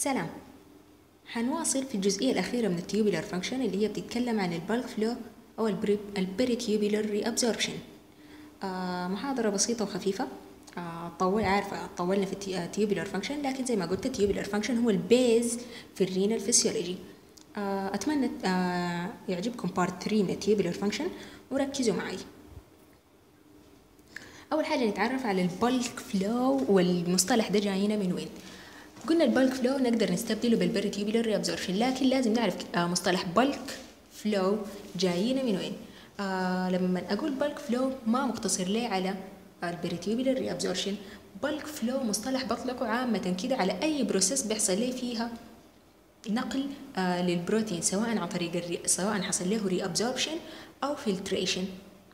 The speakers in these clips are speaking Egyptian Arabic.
سلام حنواصل في الجزئية الأخيرة من التيوبولار فانكشن اللي هي بتتكلم عن البلك فلو أو البريتيوبولار ري أبزوربشن آه محاضرة بسيطة وخفيفة آه طول عارفة طولنا في التيوبولار فانكشن لكن زي ما قلت التيوبولار فانكشن هو البيز في الرينال فيسيولوجي آه أتمنى آه يعجبكم بارت 3 من التيوبولار فانكشن وركزوا معي أول حاجة نتعرف على البلك فلو والمصطلح ده جاينا من وين قلنا البلك فلو نقدر نستبدله بالبريتيوبولار ريابزوربشن لكن لازم نعرف آه مصطلح بلك فلو جاينا من وين آه لما أقول بلك فلو ما مقتصر ليه على البريتيوبولار ريابزوربشن بلك فلو مصطلح بطلقه عامة كده على أي بروسيس بيحصل ليه فيها نقل آه للبروتين سواء عن طريق الري... سواء حصل له ري ابزوربشن او فلتريشن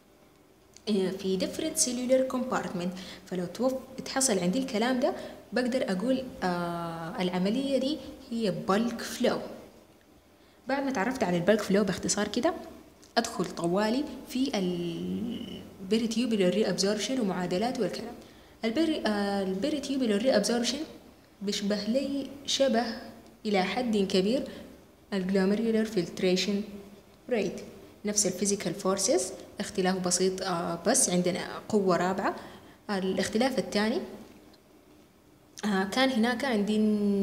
في different cellular compartment فلو توف... تحصل عندي الكلام ده بقدر اقول آه العمليه دي هي bulk flow بعد ما تعرفت على البلك فلو باختصار كده ادخل طوالي في البريتيوبولار ري ابزوربشن ومعادلات والكلام البري آه البريتيوبولار ري ابزوربشن بيشبه لي شبه إلى حد كبير الجلوميرولار فلتريشن ريت نفس الفيزيكال فورسز اختلاف بسيط آه بس عندنا قوة رابعة الاختلاف الثاني آه كان هناك عندي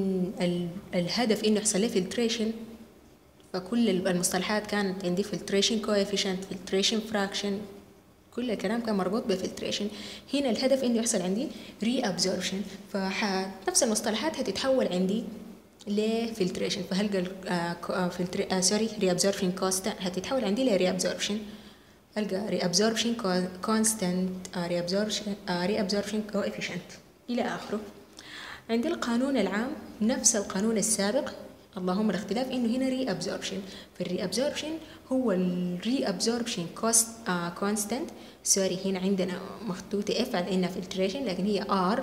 الهدف انه يحصل لي فلتريشن فكل المصطلحات كانت عندي فلتريشن كويفيشنت فلتريشن فراكشن كل الكلام كان مربوط بفلتريشن هنا الهدف انه يحصل عندي ري ابزوربشن فنفس المصطلحات هتتحول عندي لفلتريشن فهلقى آه فلتر آه سوري ري ابزوربشن كوست هتتحول عندي لري ابزوربشن القى ري ابزوربشن كونستانت ري ابزوربشن ري ابزوربشن كوفيشنت الى اخره عندي القانون العام نفس القانون السابق اللهم الاختلاف انه هنا ري ابزوربشن فالري ابزوربشن هو الري ابزوربشن كوست كونستانت سوري هنا عندنا مخطوطه اف على انها فلتريشن لكن هي ار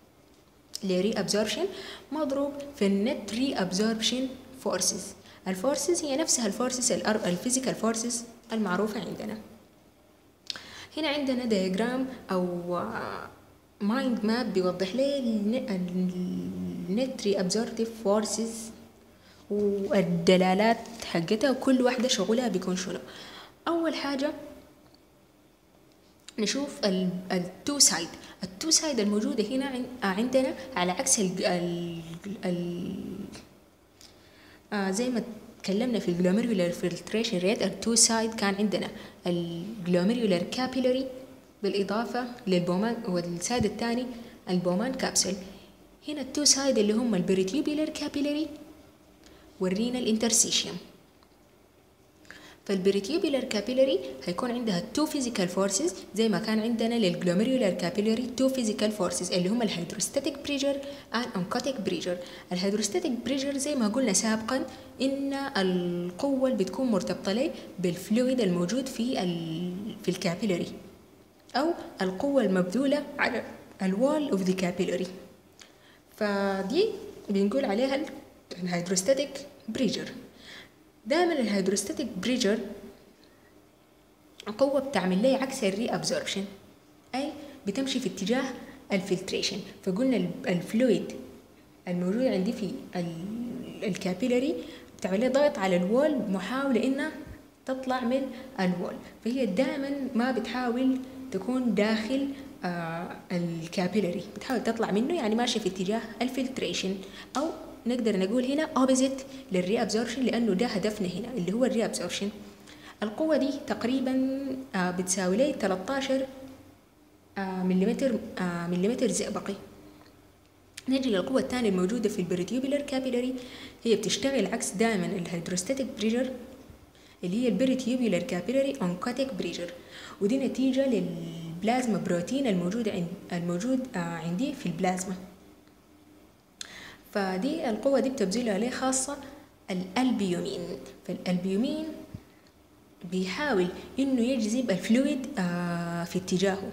لري ابزوربشن مضروب في النت ري ابزوربشن فورسز الفورسز هي نفسها الفورسز الفيزيكال فورسز المعروفة عندنا هنا عندنا دياجرام أو مايند ماب بيوضح لي النت ري ابزوربتيف فورسز والدلالات حقتها وكل واحدة شغلها بيكون شنو أول حاجة نشوف التو سايد التو سايد الموجودة هنا عندنا على عكس ال ال ال آه زي ما تكلمنا في الجلوميرولار فلتريشن ريت التو سايد كان عندنا الجلوميرولار كابيلاري بالإضافة للبومان والسايد الثاني البومان كابسول هنا التو سايد اللي هم البريتيوبولار كابيلاري والرينال انترسيشيوم فالبريتيوبولار كابيلاري هيكون عندها تو فيزيكال فورسز زي ما كان عندنا للجلوميرولار كابيلاري تو فيزيكال فورسز اللي هم الهيدروستاتيك بريشر اند انكوتيك بريشر الهيدروستاتيك بريشر زي ما قلنا سابقا ان القوه اللي بتكون مرتبطه ليه بالفلويد الموجود في في الكابيلاري او القوه المبذوله على الوال اوف ذا كابيلاري فدي بنقول عليها الهيدروستاتيك بريشر دائما الهيدروستاتيك بريشر قوة بتعمل لي عكس الري ابزوربشن أي بتمشي في اتجاه الفلتريشن فقلنا الفلويد الموجود عندي في الكابيلاري بتعمل لي ضغط على الوول محاولة إنها تطلع من الوول فهي دائما ما بتحاول تكون داخل آه الكابيلاري بتحاول تطلع منه يعني ماشية في اتجاه الفلتريشن أو نقدر نقول هنا اوبزيت للري ابزوربشن لانه ده هدفنا هنا اللي هو الري ابزوربشن القوه دي تقريبا آه بتساوي لي 13 آه مليمتر آه مليمتر زئبقي نجي للقوة الثانية الموجودة في البريتيوبولار كابيلاري هي بتشتغل عكس دائما الهيدروستاتيك بريشر اللي هي البريتيوبولار كابيلاري اونكوتيك بريشر ودي نتيجة للبلازما بروتين الموجود عند الموجود آه عندي في البلازما فدي القوة دي بتبذلها عليه خاصة الألبيومين فالألبيومين بيحاول إنه يجذب الفلويد آه في اتجاهه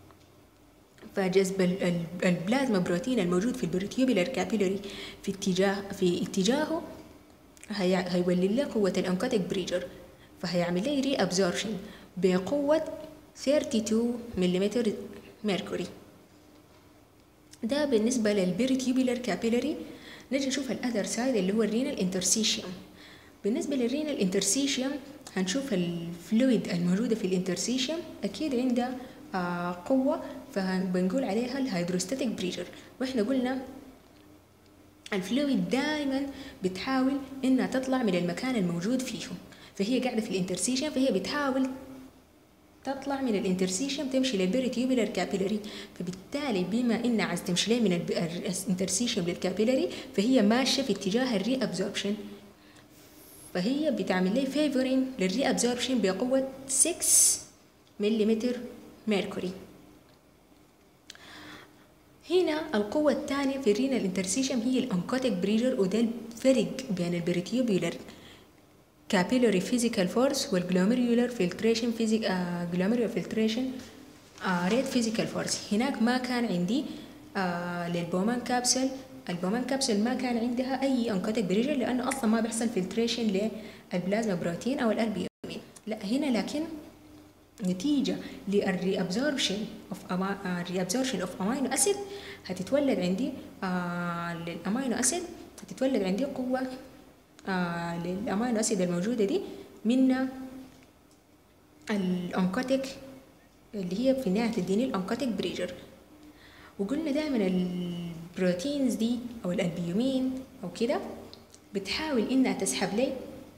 فجذب البلازما بروتين الموجود في البروتيوبولار كابيلاري في اتجاه في اتجاهه هي هيولي له قوة الأنكوتيك بريجر فهيعمل لي ري أبزوربشن بقوة 32 ملم ميركوري ده بالنسبة للبيرتيوبولار كابيلاري نجي نشوف الاذر سايد اللي هو الرينال انترسيشيوم بالنسبه للرينال انترسيشيوم هنشوف الفلويد الموجوده في الانترسيشيوم اكيد عندها آه قوه فبنقول عليها الهيدروستاتيك بريشر واحنا قلنا الفلويد دائما بتحاول انها تطلع من المكان الموجود فيه فهي قاعده في الانترسيشن فهي بتحاول تطلع من الانترسيشن تمشي للبريتيوبولار كابيلاري فبالتالي بما انها عايز تمشي ليه من الانترسيشن للكابيلاري فهي ماشيه في اتجاه الري ابزوربشن فهي بتعمل لي فيفورين للري ابزوربشن بقوه 6 ملم ميركوري هنا القوة الثانية في الرينال انترسيشن هي الانكوتيك بريجر وده الفرق بين البريتيوبيولار كابيلوري فيزيكال فورس والجلوميريولار فلتريشن فيزيك جلوميريولار فلتريشن ريت فيزيكال فورس هناك ما كان عندي آه للبومان كابسول البومان كابسول ما كان عندها اي انكوتيك بريجر لانه اصلا ما بيحصل فلتريشن للبلازما بروتين او الالبيومين لا هنا لكن نتيجة للريابزوربشن اوف الريابزوربشن اوف امينو اسيد هتتولد عندي آه للامينو اسيد هتتولد عندي قوة آه للامينو اسيد الموجودة دي من الانكوتيك اللي هي في النهاية تديني الانكوتيك بريجر وقلنا دائما البروتينز دي او الالبيومين او كده بتحاول انها تسحب لي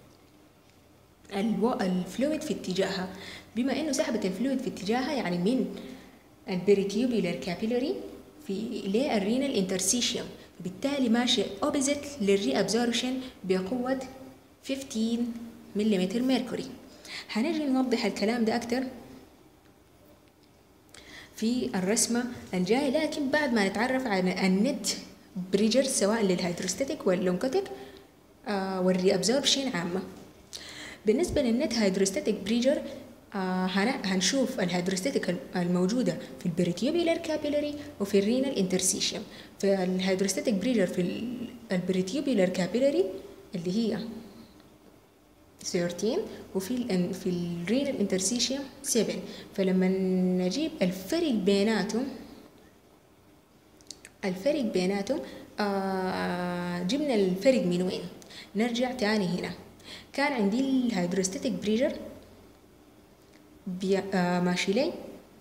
الفلويد في اتجاهها بما انه سحبت الفلويد في اتجاهها يعني من البريتيوبيولار كابيلاري في للرينال انترسيشيوم بالتالي ماشي اوبزيت للري ابزوربشن بقوة 15 ملم ميركوري هنجي نوضح الكلام ده أكتر في الرسمة الجاية لكن بعد ما نتعرف على النت بريجر سواء للهيدروستاتيك واللونكوتيك آه والري ابزوربشن عامة بالنسبة للنت هيدروستاتيك بريجر آه هنشوف الهيدروستاتيك الموجودة في البريتيوبيلر كابيلاري وفي الرينال انترسيشيوم فالهيدروستاتيك بريجر في البريتيوبيلر كابيلاري اللي هي 13 وفي ال في الرينال انترسيشيوم 7 فلما نجيب الفرق بيناتهم الفرق بيناتهم آه جبنا الفرق من وين نرجع تاني هنا كان عندي الهيدروستاتيك بريجر آه ماشي لي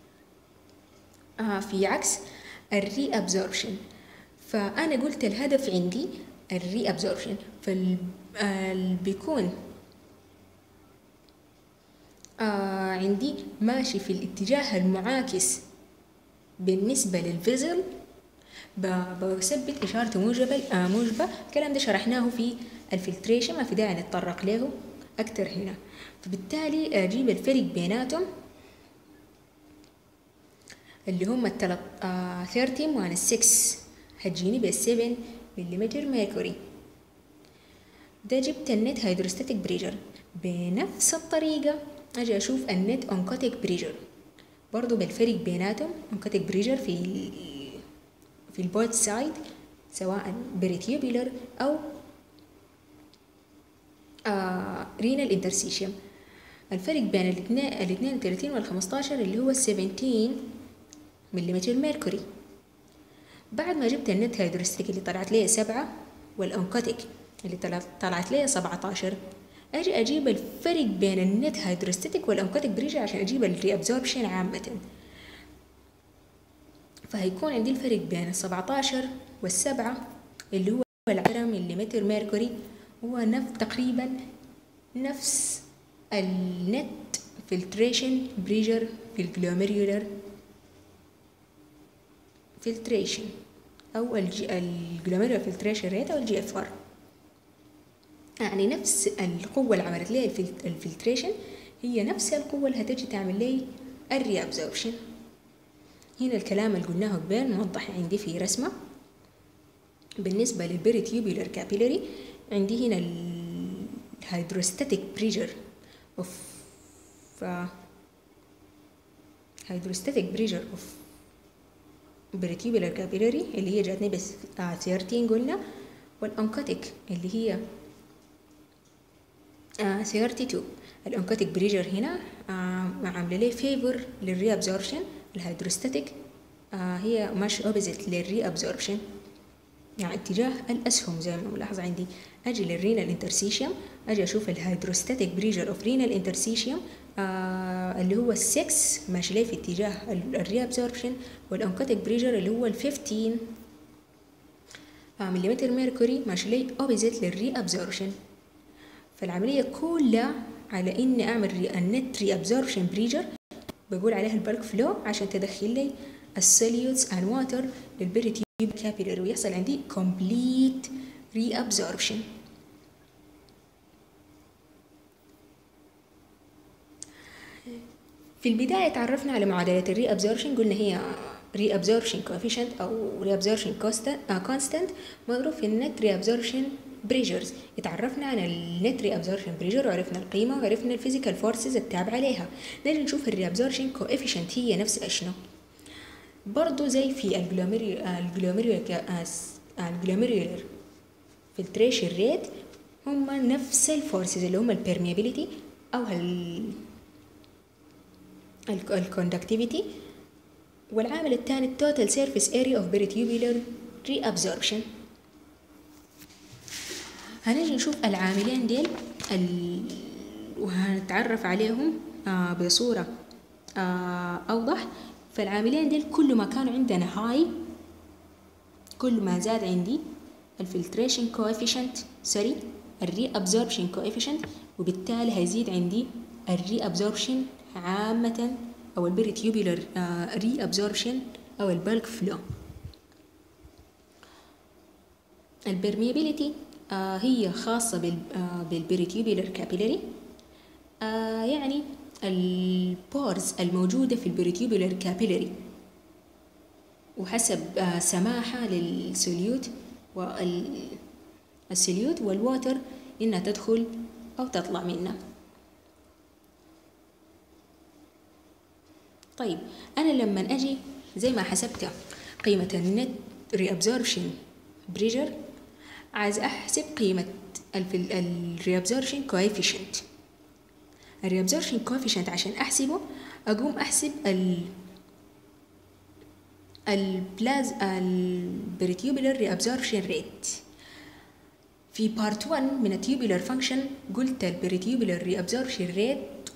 آه في عكس الري ابزوربشن فانا قلت الهدف عندي الري ابزوربشن فبيكون آه عندي ماشي في الاتجاه المعاكس بالنسبة للفيزل بثبت إشارة موجبة آه موجبة الكلام ده شرحناه في الفلتريشن ما في داعي نتطرق له أكتر هنا فبالتالي أجيب الفرق بيناتهم اللي هم التلت آه 30 ماينس 6 هتجيني ب 7 ملم ميركوري ده جبت النت هيدروستاتيك بريجر بنفس الطريقة أجي أشوف النت أونكوتيك بريجر برضو بالفرق بيناتهم أونكوتيك بريجر في ال في البوت سايد سواء بريتيوبيلر أو آه رينال انترسيشيوم الفرق بين الاثنين ال 32 وال 15 اللي هو 17 ملم ميركوري بعد ما جبت النت هيدروستيك اللي طلعت لي سبعة والأونكوتيك اللي طلعت لي 17 اجي اجيب الفرق بين النت هيدروستاتيك والانكوتيك بريجر عشان اجيب الري ابزوربشن عامة فهيكون عندي الفرق بين السبعتاشر والسبعة اللي هو العشرة مليمتر ميركوري هو نفس تقريبا نفس النت فلتريشن بريجر في الجلوميريولر فلتريشن او الجلوميريولر فلتريشن ريت او الجي اف ار يعني نفس القوة اللي عملت لي الفلتريشن هي نفس القوة اللي هتجي تعمل لي الري ابزوربشن هنا الكلام اللي قلناه قبل موضح عندي في رسمة بالنسبة للبريتيوبيولر كابيلاري عندي هنا الهيدروستاتيك بريجر اوف هيدروستاتيك بريجر اوف بريتيوبيولر كابيلاري اللي هي جاتني بس 13 قلنا والانكوتيك اللي هي آه 32 الانكوتيك بريجر هنا آه عامله لي فيفور للري ابزوربشن الهيدروستاتيك آه هي مش اوبزيت للري ابزوربشن يعني اتجاه الأسهم زي ما ملاحظ عندي أجي للرينال انترسيشيوم أجي أشوف الهيدروستاتيك بريجر أوف رينال انترسيشيوم آه اللي هو السكس ماشي لي في اتجاه الري ابزوربشن والأنكوتيك بريجر اللي هو ال 15 آه مليمتر ميركوري ماشي لي اوبزيت للري ابزوربشن فالعملية كلها على إني أعمل ري النت ري ابزوربشن بريجر بقول عليها البلك فلو عشان تدخل لي السوليوتس and واتر للبريتيوب كابيلر ويحصل عندي complete reabsorption في البداية تعرفنا على معادلة الري ابزوربشن قلنا هي ري ابزوربشن coefficient أو ري ابزوربشن constant مضروب في النت ري ابزوربشن بريجرز اتعرفنا على النت ري ابزوربشن بريجر وعرفنا القيمة وعرفنا الفيزيكال فورسز التابعة عليها نجي نشوف الري ابزوربشن coefficient هي نفس اشنو برضو زي في الجلوميريولر فلتريشن ريت هم نفس الفورسز اللي هم البرميابيليتي او الكوندكتيفيتي والعامل الثاني التوتال سيرفيس اريا اوف بريتيوبولار ري ابزوربشن هنجي نشوف العاملين ديل ال... وهنتعرف عليهم آه بصورة آه أوضح فالعاملين ديل كل ما كانوا عندنا هاي كل ما زاد عندي الفلتريشن كوفيشنت سوري الري ابزوربشن كوفيشنت وبالتالي هيزيد عندي الري ابزوربشن عامة أو البريتيوبولار ري ابزوربشن أو البلك فلو البرميابيليتي آه هي خاصة بال آه بالبريتيوبولار كابيلاري آه يعني البورز الموجودة في البريتيوبولار كابيلاري وحسب آه سماحة للسوليوت والسوليوت والواتر إنها تدخل أو تطلع منها طيب أنا لما أجي زي ما حسبت قيمة النت ريابزوربشن بريجر عايز أحسب قيمة الريابزوربشن كويفيشنت الريابزوربشن كوفيشنت عشان احسبه اقوم احسب ال البلاز البريتيوبولار ريابزوربشن ريت في بارت 1 من التيوبولار فانكشن قلت البريتيوبولار ريابزوربشن ريت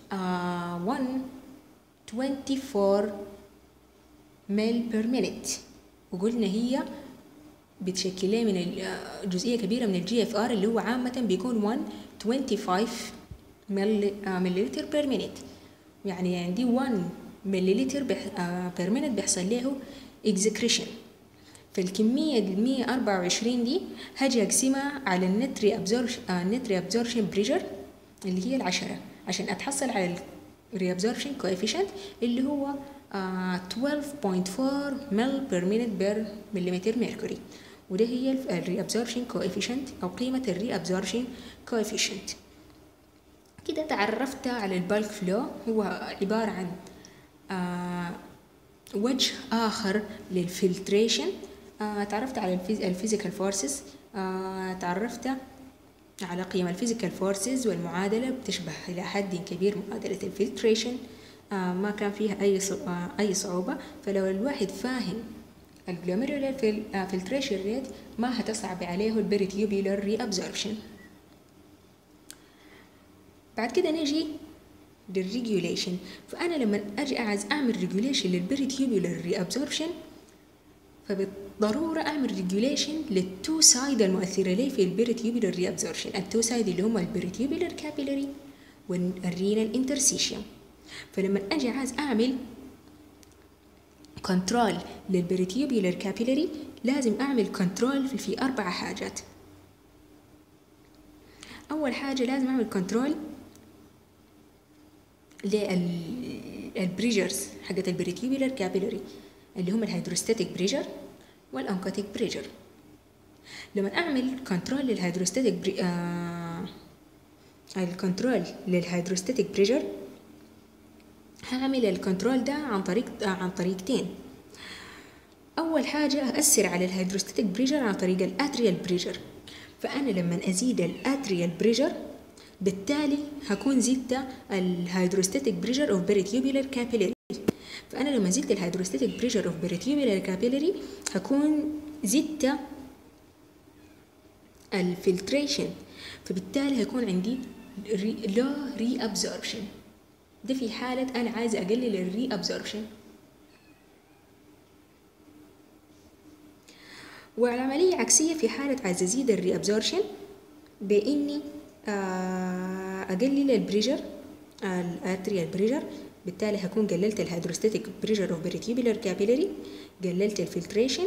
124 ميل بير مينيت وقلنا هي بتشكل لي من جزئيه كبيره من الجي اف ار اللي هو عامه بيكون 125 مليلتر بير مينيت يعني عندي 1 مليلتر بير مينيت بيحصل له اكزكريشن فالكمية ال 124 دي هاجي أقسمها على النت ري أبزوربشن النت ري أبزوربشن بريشر اللي هي العشرة عشان أتحصل على الري أبزوربشن كويفيشنت اللي هو uh, 12.4 مل بير مينيت بير مليمتر ميركوري وده هي الري أبزوربشن كويفيشنت أو قيمة الري أبزوربشن كويفيشنت كده تعرفت على البالك فلو هو عبارة عن آه وجه آخر للفلتريشن آه تعرفت على الفيزيكال فورسز آه تعرفت على قيم الفيزيكال فورسز والمعادلة بتشبه إلى حد كبير معادلة الفلتريشن آه ما كان فيها أي آه أي صعوبة فلو الواحد فاهم الجلوميرولار فلتريشن ريت ما هتصعب عليه البريتيوبولار ري ابزوربشن بعد كده نجي للريجوليشن فأنا لما أجي عايز أعمل ريجوليشن للبريتيوبولار ري ابزوربشن فبالضرورة أعمل ريجوليشن للتو سايد المؤثرة لي في البريتيوبولار ري ابزوربشن التو سايد اللي هم البريتيوبولار كابيلاري والرينال انترسيشن فلما أجي عايز أعمل كنترول للبريتيوبولار كابيلاري لازم أعمل كنترول في أربع حاجات أول حاجة لازم أعمل كنترول للبريجرز حقت البريتيوبولار كابيلاري اللي هم الهيدروستاتيك بريجر والأنكوتيك بريجر لما أعمل كنترول للهيدروستاتيك بري... آه... الكنترول للهيدروستاتيك بريجر هعمل الكنترول ده عن طريق آه عن طريقتين أول حاجة أأثر على الهيدروستاتيك بريجر عن طريق الأتريال بريجر فأنا لما أزيد الأتريال بريجر بالتالي هكون زدت الهيدروستاتيك بريشر اوف بريتيوبولار كابيلاري فانا لما زدت الهيدروستاتيك بريشر اوف بريتيوبولار كابيلاري هكون زدت الفلتريشن فبالتالي هيكون عندي لو ري ابزوربشن ده في حالة أنا عايزة أقلل الري ابزوربشن والعملية عكسية في حالة عايزة أزيد الري ابزوربشن بإني آه، أقلل البريجر الارتريال بريجر بالتالي هكون قللت الهيدروستاتيك بريجر اوف بريتيبولار كابيلاري قللت الفلتريشن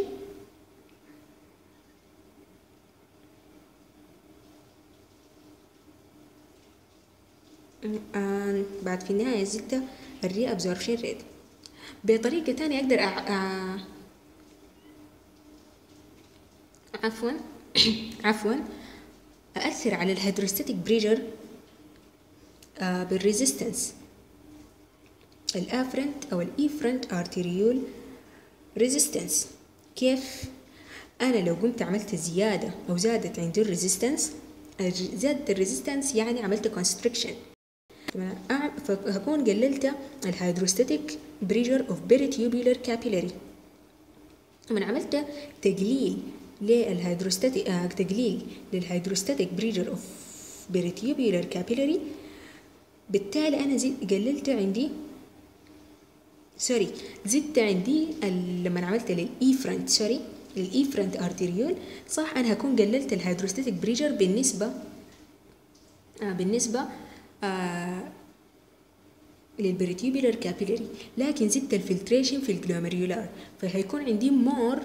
آه بعد في النهاية زدت الري ابزوربشن ريت بطريقة تانية أقدر أع... أع... عفوا عفوا أأثر على الهيدروستاتيك بريجر آه بالريزيستنس الافرنت او الايفرنت ارتريول ريزيستنس كيف انا لو قمت عملت زياده او زادت عندي الريزيستنس زادت الريزيستنس يعني عملت كونستريكشن فهكون قللت الهيدروستاتيك بريجر اوف بريتيوبولار كابيلاري من عملت تقليل للهيدروستاتيك آه تقليل للهيدروستاتيك بريجر اوف بريتيوبولار كابيلاري بالتالي انا زيد قللت عندي سوري زدت عندي لما عملت للاي فرنت سوري الاي فرنت ارتريول صح انا هكون قللت الهيدروستاتيك بريجر بالنسبه آه بالنسبه آه للبريتيبولار كابيلاري لكن زدت الفلتريشن في الجلوميريولار فهيكون عندي مور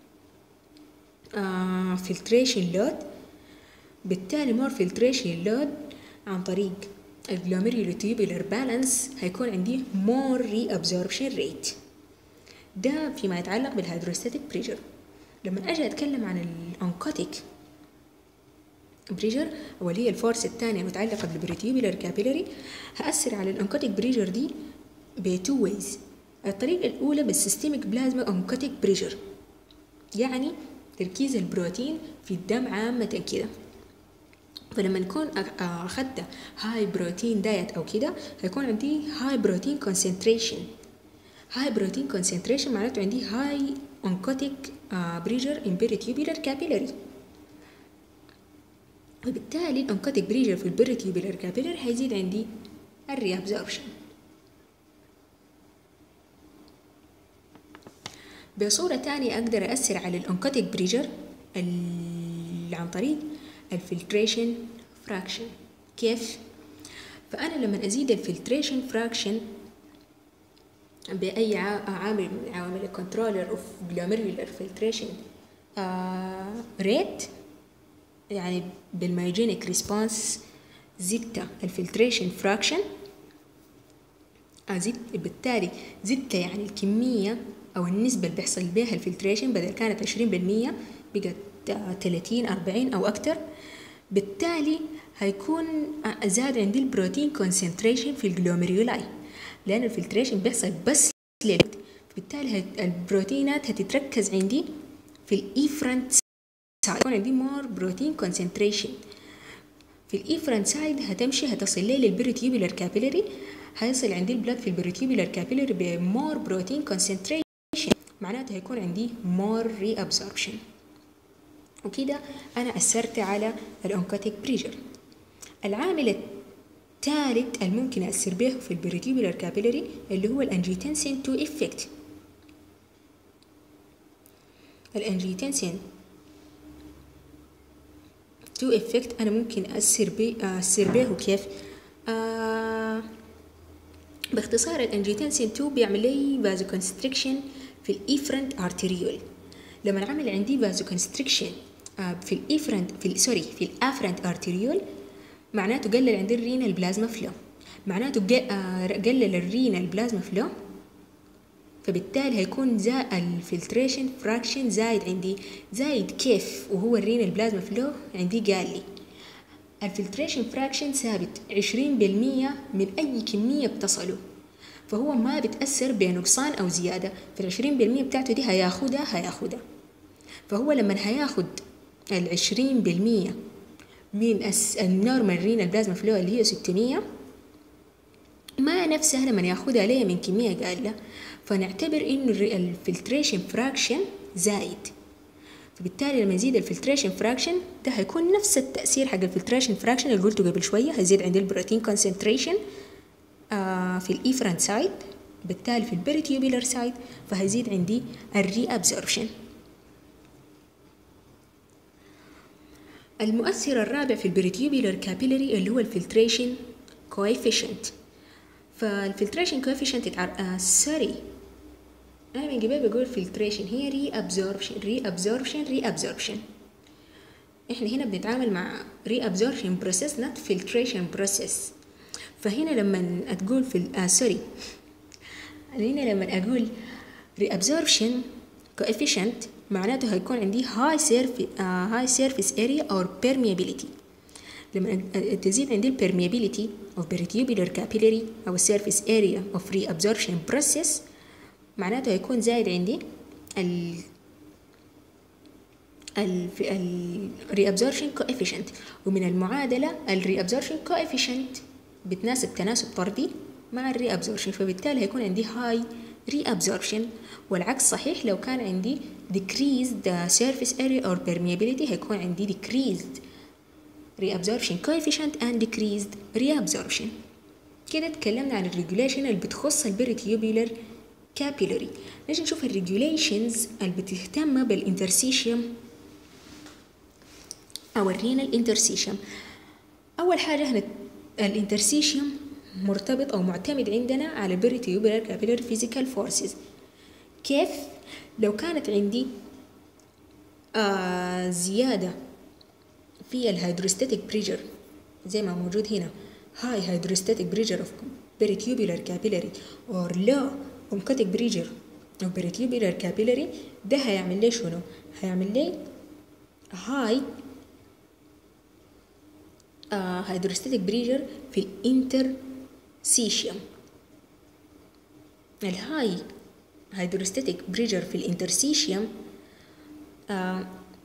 آه فلتريشن لود بالتالي مور فلتريشن لود عن طريق الجلوميريولوتيبولار بالانس هيكون عندي more reabsorption rate ده فيما يتعلق بالهيدروستاتيك بريشر لما اجي اتكلم عن الانكوتيك بريشر واللي هي الفورس الثانية المتعلقة بالبريتيبولار كابيلاري هأثر على الانكوتيك بريشر دي بتو ويز الطريقة الأولى بالسيستميك بلازما انكوتيك بريشر يعني تركيز البروتين في الدم عامة كده فلما نكون اخذت هاي بروتين دايت او كده هيكون عندي هاي بروتين كونسنتريشن هاي بروتين كونسنتريشن معناته عندي هاي oncotic بريجر ان peritubular capillary وبالتالي الانكوتيك بريجر في البريتيوبولار كابيلر هيزيد عندي الريابزوربشن بصورة تانية أقدر أأثر على الانكوتيك بريجر عن طريق الفلتريشن فراكشن كيف فأنا لما أزيد الفلتريشن فراكشن بأي عامل من عوامل الكنترولر اوف glomerular filtration ريت يعني بالمايجينيك ريسبونس زدت الفلتريشن فراكشن زدت بالتالي زدت يعني الكمية أو النسبة اللي بيحصل بها الفلتريشن بدل كانت عشرين بالمية بقت تلاتين أربعين أو أكتر بالتالي هيكون زاد عندي البروتين كونسنتريشن في الجلوميرولاي لأن الفلتريشن بيحصل بس للود بالتالي البروتينات هتتركز عندي في الإيفرنت سايد يكون عندي مور بروتين كونسنتريشن في الإيفرنت سايد هتمشي هتصل لي للبريتيبولار كابيلاري هيصل عندي البلاد في البريتيبولار كابيلاري بمور بروتين كونسنتريشن معناته هيكون عندي مور ري ابسوربشن وكده أنا أثرت على الأونكوتيك بريجر العامل الثالث الممكن أثر به في البريتيبولار كابيلاري اللي هو الأنجيتنسين 2 إفكت الأنجيتنسين 2 إفكت أنا ممكن أثر به أثر به كيف آه باختصار الأنجيتنسين 2 بيعمل لي فازو كونستريكشن في الإيفرنت أرتريول لما عمل عندي فازو كونستريكشن في الإيفرنت في سوري في الافرنت ارتريول معناته قلل عندي الرينال بلازما فلو معناته قلل الرينال بلازما فلو فبالتالي هيكون زا الفلتريشن فراكشن زايد عندي زايد كيف وهو الرينال بلازما فلو عندي قال لي الفلتريشن فراكشن ثابت عشرين بالمية من أي كمية بتصله فهو ما بتأثر بنقصان أو زيادة في العشرين بالمية بتاعته دي هياخدها هياخدها فهو لما هياخد العشرين بالمية من النورمال رينال بلازما فلو اللي هي ستمية ما نفسها لما ياخدها ليه من كمية قلة فنعتبر انه الفلتريشن فراكشن زايد فبالتالي لما يزيد الفلتريشن فراكشن ده هيكون نفس التأثير حق الفلتريشن فراكشن اللي قلته قبل شوية هيزيد عند البروتين كونسنتريشن آه في الإيفرنت سايد بالتالي في البريتيوبيلر سايد فهيزيد عندي الري أبزوربشن المؤثر الرابع في البريتيوبيلر كابيلري اللي هو الفلتريشن كويفيشنت فالفلتريشن كويفيشنت آه سوري انا من قبل بقول فلتريشن هي ري ابزوربشن ري ابزوربشن ري ابزوربشن احنا هنا بنتعامل مع ري ابزوربشن بروسيس نوت فلتريشن بروسيس فهنا لما تقول في آه سوري هنا لما اقول ري ابزوربشن coefficient معناته هيكون عندي high surface uh, high surface area or permeability لما تزيد عندي permeability of peritubular capillary أو surface area of reabsorption process معناته هيكون زايد عندي ال ال ال reabsorption coefficient ومن المعادلة ال reabsorption coefficient بتناسب تناسب طردي مع ال reabsorption فبالتالي هيكون عندي high reabsorption والعكس صحيح لو كان عندي decreased surface area or permeability هيكون عندي decreased reabsorption coefficient and decreased reabsorption كده اتكلمنا عن الريجوليشن اللي بتخص البريتيوبيولر كابيلاري نجي نشوف الريجوليشنز اللي بتهتم بالانترسيشيوم او الرينال انترسيشيوم اول حاجه هنت... الانترسيشيوم مرتبط او معتمد عندنا على البريتيوبيولر كابيلاري فيزيكال فورسز كيف لو كانت عندي آه زياده في الهيدروستاتيك بريشر زي ما موجود هنا high hydrostatic pressure of peritubular capillary or low oncotic pressure of peritubular capillary ده هيعمل لي شنو؟ هيعمل لي high uh, hydrostatic pressure في الانترسيشيوم الهاي hydrostatic pressure في الانترسيشيوم uh,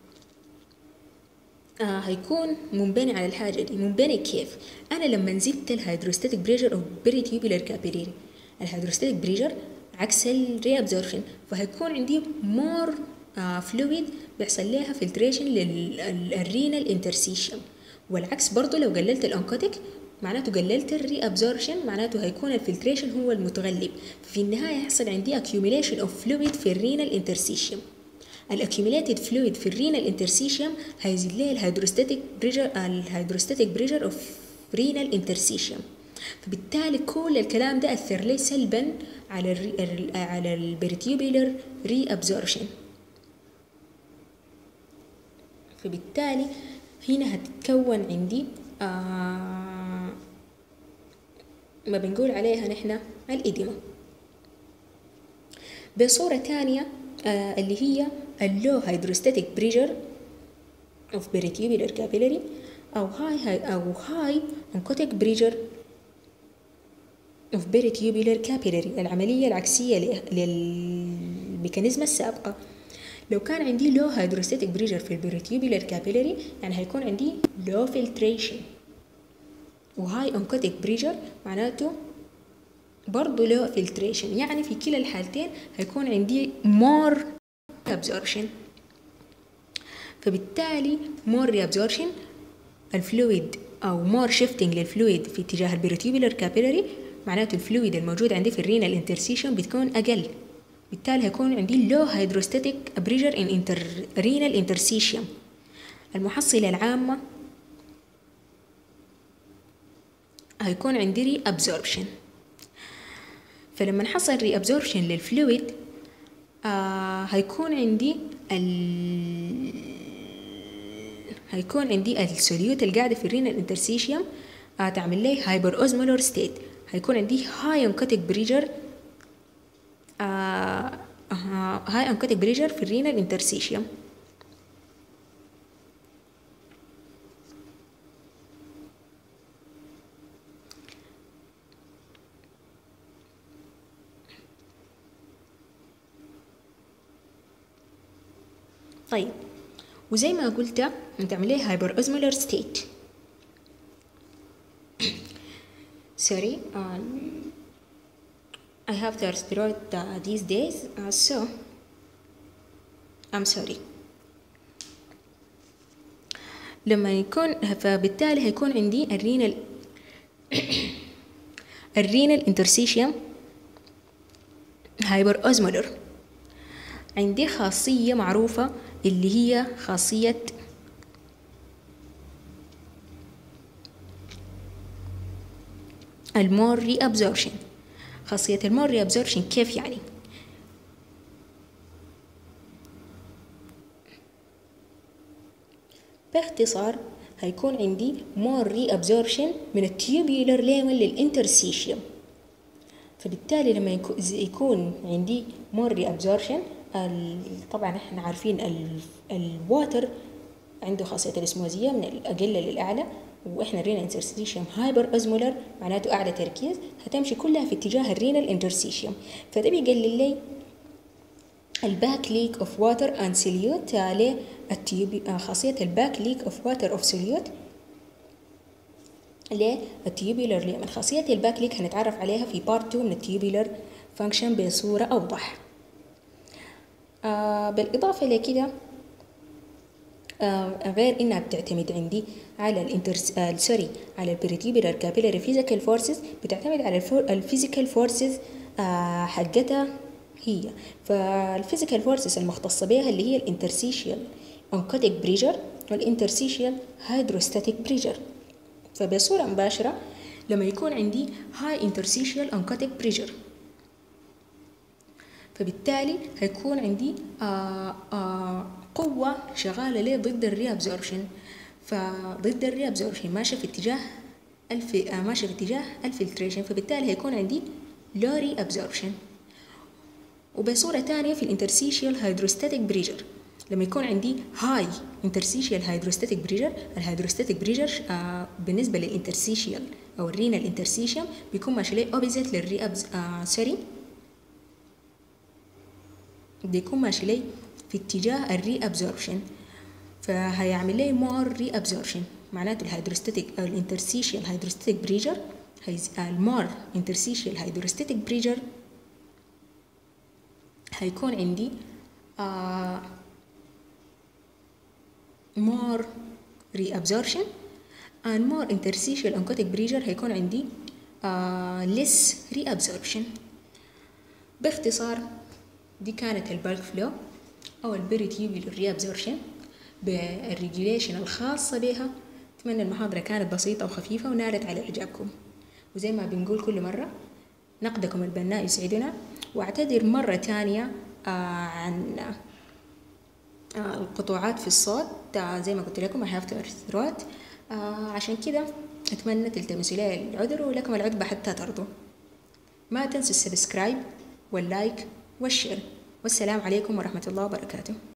آه هيكون منبني على الحاجة دي منبني كيف؟ أنا لما زدت الهيدروستاتيك بريشر أو بريتيوبيلر كابيلاري الهيدروستاتيك بريشر عكس الريابزوربشن فهيكون عندي مور آه فلويد بيحصل لها فلتريشن للرينال انترسيشن والعكس برضو لو قللت الانكوتيك معناته قللت الري ابزوربشن معناته هيكون الفلتريشن هو المتغلب في النهاية يحصل عندي accumulation of fluid في الرينال انترسيشن الاكيوميليتد فلويد في الرينال انترسيشيوم هيزيد ليه الهيدروستاتيك بريشر الهيدروستاتيك بريشر اوف رينال انترسيشيوم فبالتالي كل الكلام ده اثر لي سلبا على الري على البريتيوبيلر ري ابزوربشن فبالتالي هنا هتتكون عندي آه ما بنقول عليها نحن الإدمة بصورة تانية آه اللي هي اللو هيدروستاتيك بريشر اوف بريتيوبيلر كابيلاري او هاي او هاي انكوتيك بريشر اوف بريتيوبيلر كابيلاري العملية العكسية للميكانيزم السابقة لو كان عندي لو هيدروستاتيك بريشر في البريتيوبيلر كابيلاري يعني هيكون عندي لو فلتريشن وهاي انكوتيك بريشر معناته برضه له فلتريشن يعني في كلا الحالتين هيكون عندي more absorption فبالتالي more reabsorption الفلويد أو more shifting للفلويد في اتجاه البريتيوبيلر كابيلاري معناته الفلويد الموجود عندي في الرينال انترسيشن بتكون أقل بالتالي هيكون عندي low hydrostatic pressure in inter renal interstitium المحصلة العامة هيكون عندي ري absorption فلما نحصل ري absorption للفلويد آه هيكون عندي ال هيكون عندي السوليوت القاعدة في الرينال انترسيشيوم آه تعمل لي هايبر اوزمولار ستيت هيكون عندي هاي انكوتيك بريجر آه هاي انكوتيك بريجر في الرينال انترسيشيوم طيب وزي ما قلت نتعمل هايبر اوزمولار ستيت sorry um, I have the throat uh, these days uh, so I'm sorry لما يكون فبالتالي هيكون عندي الرينال الرينال انترسيشيوم هايبر اوزمولر عندي خاصية معروفة اللي هي خاصية المور ري ابزوربشن خاصية المور ري ابزوربشن كيف يعني؟ باختصار هيكون عندي مور ري ابزوربشن من التيوبيولر ليمل للانترسيشيوم فبالتالي لما يكون عندي مور ري ابزوربشن طبعا احنا عارفين الواتر عنده خاصية الاسموزية من الأقل للأعلى واحنا الرينال انترسيشيوم هايبر ازمولر معناته اعلى تركيز هتمشي كلها في اتجاه الرينال انترسيشيوم فده بيقلل لي الباك ليك اوف واتر اند سيليوت عليه التيوبي خاصية الباك ليك اوف واتر اوف سيليوت للتيوبيلر ليمن خاصية الباك ليك هنتعرف عليها في بارت 2 من التيوبيلر فانكشن بصورة أوضح آه بالإضافة لكده آه غير انها بتعتمد عندي على الانترس آه سوري على البريتيبولار كابيلاري فيزيكال فورسز بتعتمد على الفيزيكال فورسز آه حقتها هي فالفيزيكال فورسز المختصة بها اللي هي الانترسيشيال oncotic بريجر والانترسيشيال هيدروستاتيك بريجر فبصورة مباشرة لما يكون عندي هاي انترسيشيال oncotic بريجر فبالتالي هيكون عندي آآ آآ قوة شغالة ليه ضد الري ابزوربشن فضد الري ابزوربشن ماشية في اتجاه الف ماشية في اتجاه الفلتريشن فبالتالي هيكون عندي لوري ابزوربشن وبصورة تانية في الانترسيشيال هيدروستاتيك بريجر لما يكون عندي هاي انترسيشيال هيدروستاتيك بريجر الهيدروستاتيك بريجر آه بالنسبة للانترسيشيال أو الرينال انترسيشيوم بيكون ماشي ليه اوبزيت للري أبز آه سوري بيكون ماشي لي في اتجاه الري ابزوربشن فهيعمل لي مور ري ابزوربشن معناته الهيدروستاتيك او الانترسيشيال هيدروستاتيك بريجر المور انترسيشيال هيدروستاتيك بريجر هيكون عندي آه more reabsorption and more interstitial oncotic pressure هيكون عندي آه less reabsorption باختصار دي كانت البالك فلو أو البريتيوبيولر ريابزوربشن بالريجوليشن الخاصة بها أتمنى المحاضرة كانت بسيطة وخفيفة ونالت على إعجابكم وزي ما بنقول كل مرة نقدكم البناء يسعدنا واعتذر مرة تانية آه عن آه القطوعات في الصوت آه زي ما قلت لكم I have to throat آه عشان كده أتمنى تلتمسوا لي العذر ولكم العتبة حتى ترضوا ما تنسوا السبسكرايب واللايك والشير والسلام عليكم ورحمة الله وبركاته